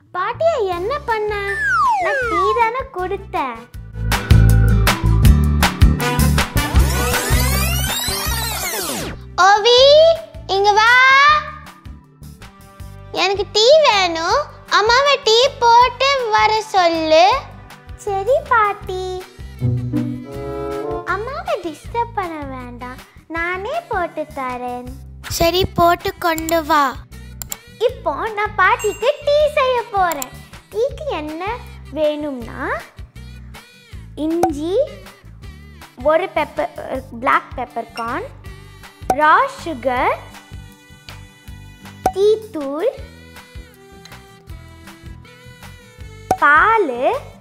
பாட்டியா என்ன பண்ண நான் டீ தானே கொடுத்தேன் ஓவி இங்க வா எனக்கு டீ வேணும் அம்மாவை டீ போட்டு வர சொல்லு சரி பாட்டி அம்மாவை டிஸ்டர்ப் பண்ண வேண்டாம் நானே போட்டு தரேன் சரி போட்டு கொண்டு வா இப்போ நான் பாட்டிக்கு டீ செய்ய போறேன் டீக்கு என்ன வேணும்னா இஞ்சி ஒரு pepper black pepper corn raw sugar tea தூள் பால்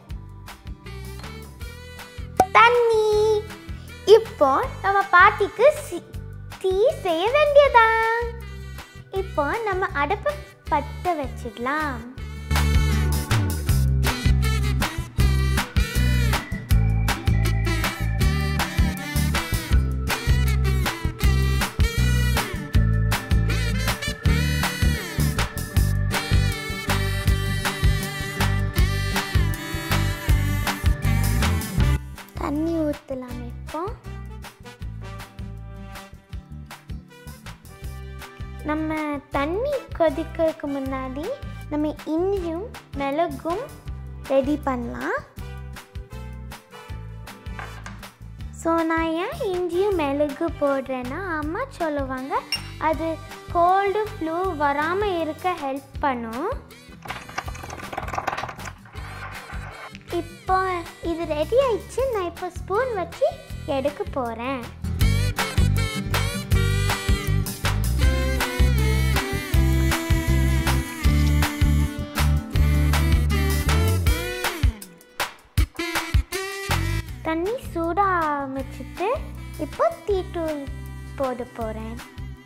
தண்ணி இப்போ நம்ம பாட்டிக்கு சி- டீ செய்ய வேண்டியதான் இப்போ நம்ம அடுப்பை பற்ற வச்சிடலாம் தண்ணி ஊற்றலாம் இப்போ நம்ம தண்ணி கொதிக்கிறதுக்கு முன்னாடி நம்ம இஞ்சியும் மிளகும் ரெடி பண்ணலாம் ஸோ நான் ஏன் இஞ்சியும் மிளகு போடுறேன்னா அம்மா சொல்லுவாங்க அது கோல்டு ஃப்ளூ வராமல் இருக்க ஹெல்ப் பண்ணும் இப்போ இது ரெடி ஆயிடுச்சு நான் இப்போ ஸ்பூன் வச்சு எடுக்க போகிறேன் தண்ணி சூட ஆரம்பிச்சிட்டு இப்போ தீட்டூள் போட போகிறேன்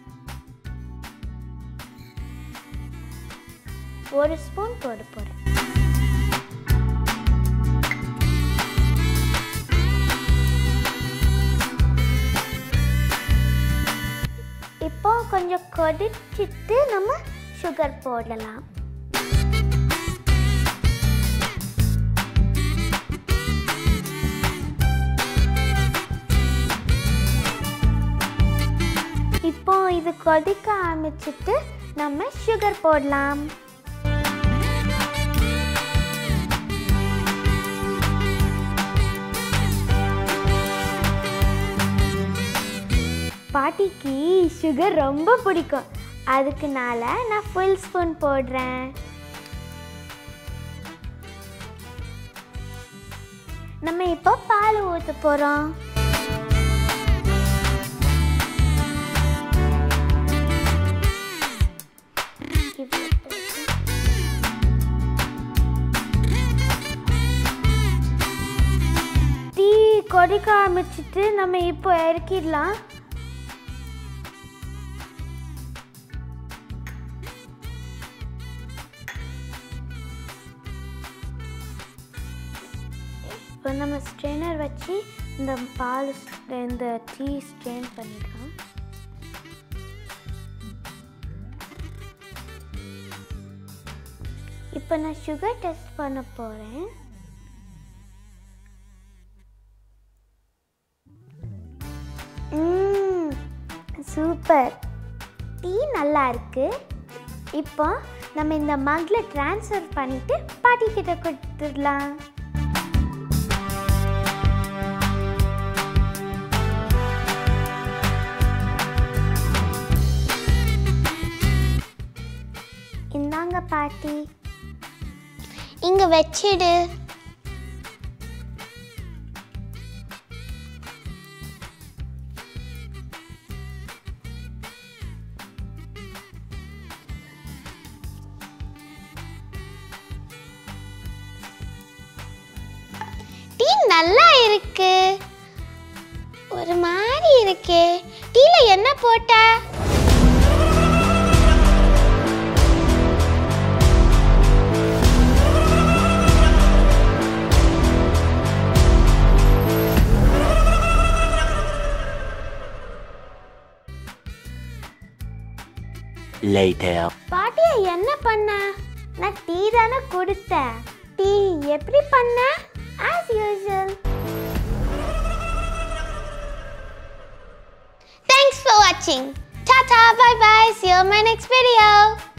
ஒரு ஸ்பூன் போட போகிறேன் இப்போ கொஞ்சம் கொதிச்சிட்டு நம்ம சுகர் போடலாம் இப்போ இது கொதிக்க ஆரம்பிச்சிட்டு நம்ம சுகர் போடலாம் பாட்டிக்கு சுகர் ரொம்ப பிடிக்கும் அதுக்குனால நான் ஃபுல் ஸ்பூன் போடுறேன் நம்ம இப்போ பால் ஊற்ற போகிறோம் டீ கொதிக்க ஆரம்பிச்சிட்டு நம்ம இப்போ இறக்கிடலாம் இப்போ நம்ம ஸ்ட்ரெயினர் வச்சு இந்த பால் இந்த டீ ஸ்ட்ரெயின் பண்ணிக்கலாம் இப்போ நான் சுகர் டெஸ்ட் பண்ண போகிறேன் சூப்பர் டீ நல்லா இருக்கு இப்போ நம்ம இந்த மக்கில் ட்ரான்ஸ்ஃபர் பண்ணிட்டு பாட்டி கிட்ட கொடுத்துடலாம் இந்தாங்க பாட்டி இங்க வச்சிடு டீ நல்லா இருக்கு ஒரு மாதிரி இருக்கே டீல என்ன போட்ட Later. பாட்டியா என்ன பண்ண நான் டீ தானே கொடுத்தேன் டீ எப்படி பண்ண as usual Thanks for watching. Ta ta, bye bye. See you in my next video.